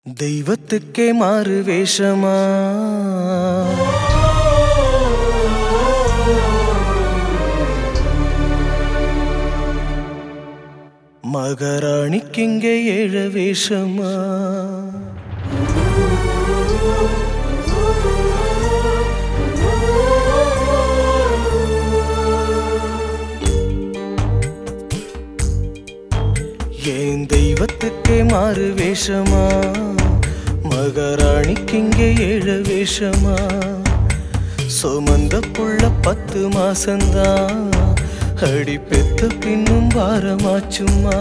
தெய்வத்துக்கே மாறு வேஷமா மகாராணிக்கிங்கே ஏழ வேஷமா ஏன் தெய்வத்துக்கே மாறு வேஷமா மகாராணிக்கிங்கே ஏழ வேஷமா சுமந்த புள்ள பத்து மாசந்தான் அடி பெத்த பின்னும் வாரமாச்சுமா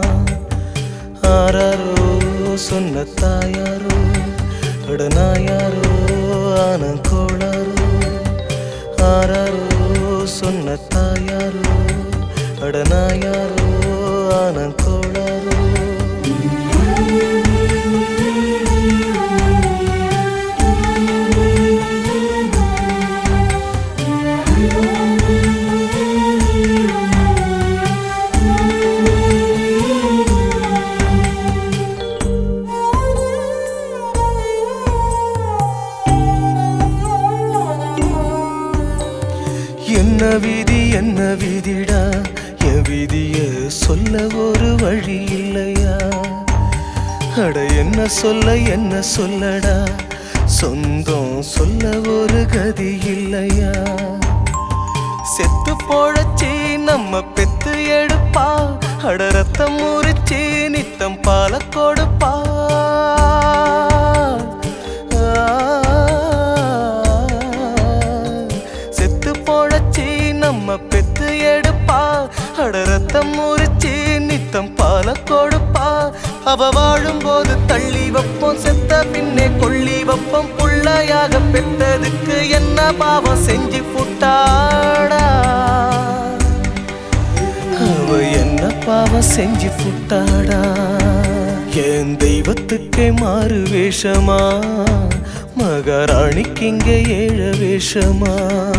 ஆராரோ சொன்ன தாயாரோ அடனாயாரோ ஆனங்கோளாரோ ஆராரோ சொன்ன தாயாரோ அடனாயாரோ ஆனங்கோளாரோ என்ன விதி என்ன விதிடா என் விதிய சொல்ல ஒரு வழி இல்லையா அட என்ன சொல்ல என்ன சொல்லடா சொந்தம் சொல்ல ஒரு கதி இல்லையா செத்து போழச்சி நம்ம பெத்து எடுப்பா அட ரத்தம் முறிச்சி நித்தம் பால கொடுப்பா செத்து போழச்சி நம்ம பெத்து எடுப்பா அட ரத்தம் முறிச்சி நித்தம் பால கொடுப்பா அவ வாழும்போது தள்ளி வைப்போம் செத்த பின்னே கொள்ளி வைப்போம் புள்ளையாக பெத்ததுக்கு என்ன பாவம் செஞ்சு புட்டாடா அவ என்ன பாவம் செஞ்சு புட்டாடா என் தெய்வத்துக்கே மாறு வேஷமா மகாராணிக்கு இங்க ஏழ வேஷமா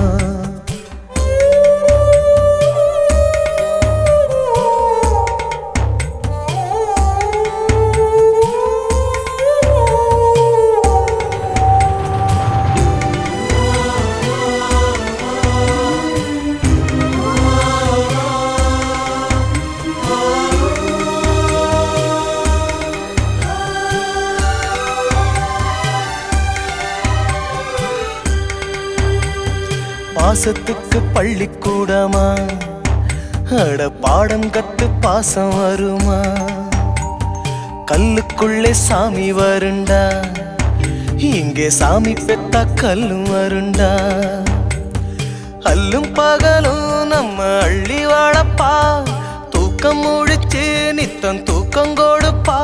பாசத்துக்கு பள்ளிக்கூடமா அட பாடம் கத்து பாசம் வருமா கல்லுக்குள்ளே சாமி வருண்டா இங்கே சாமி பெத்தா கல்லும் வருண்டா அல்லும் பகலும் நம்ம அள்ளி வாழப்பா தூக்கம் முழிச்சு நித்தம் தூக்கம் கொடுப்பா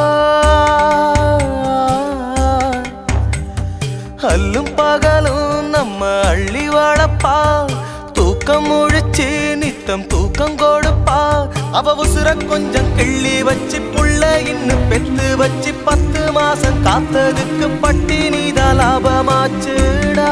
அல்லும் பகலும் நம்ம அள்ளி வாழப்பா தூக்கம் முழிச்சு நித்தம் தூக்கம் கொடுப்பா அவ உசுர கொஞ்சம் கிள்ளி வச்சு புள்ள இன்னும் பெத்து வச்சு பத்து மாசம் காத்ததுக்கு பட்டி நீதான் லாபமாச்சுடா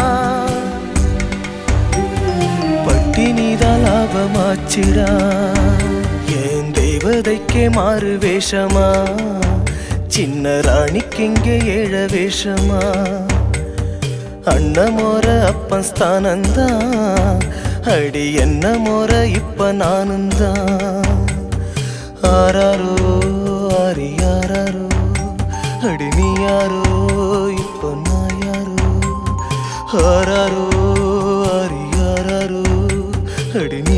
பட்டி நீதான் லாபமாச்சுடா என் தெய்வதைக்கே மாறு வேஷமா சின்ன ராணிக்கு இங்கே ஏழ வேஷமா அண்ண மோர அப்பன் ஸ்தானந்தான் அடி என்ன மோர இப்ப நானும் தான் ஆராரோ ஆரி யாராரோ அடி நீ யாரோ இப்ப நான் யாரோ ஆராரோ ஆரி யாராரோ அடி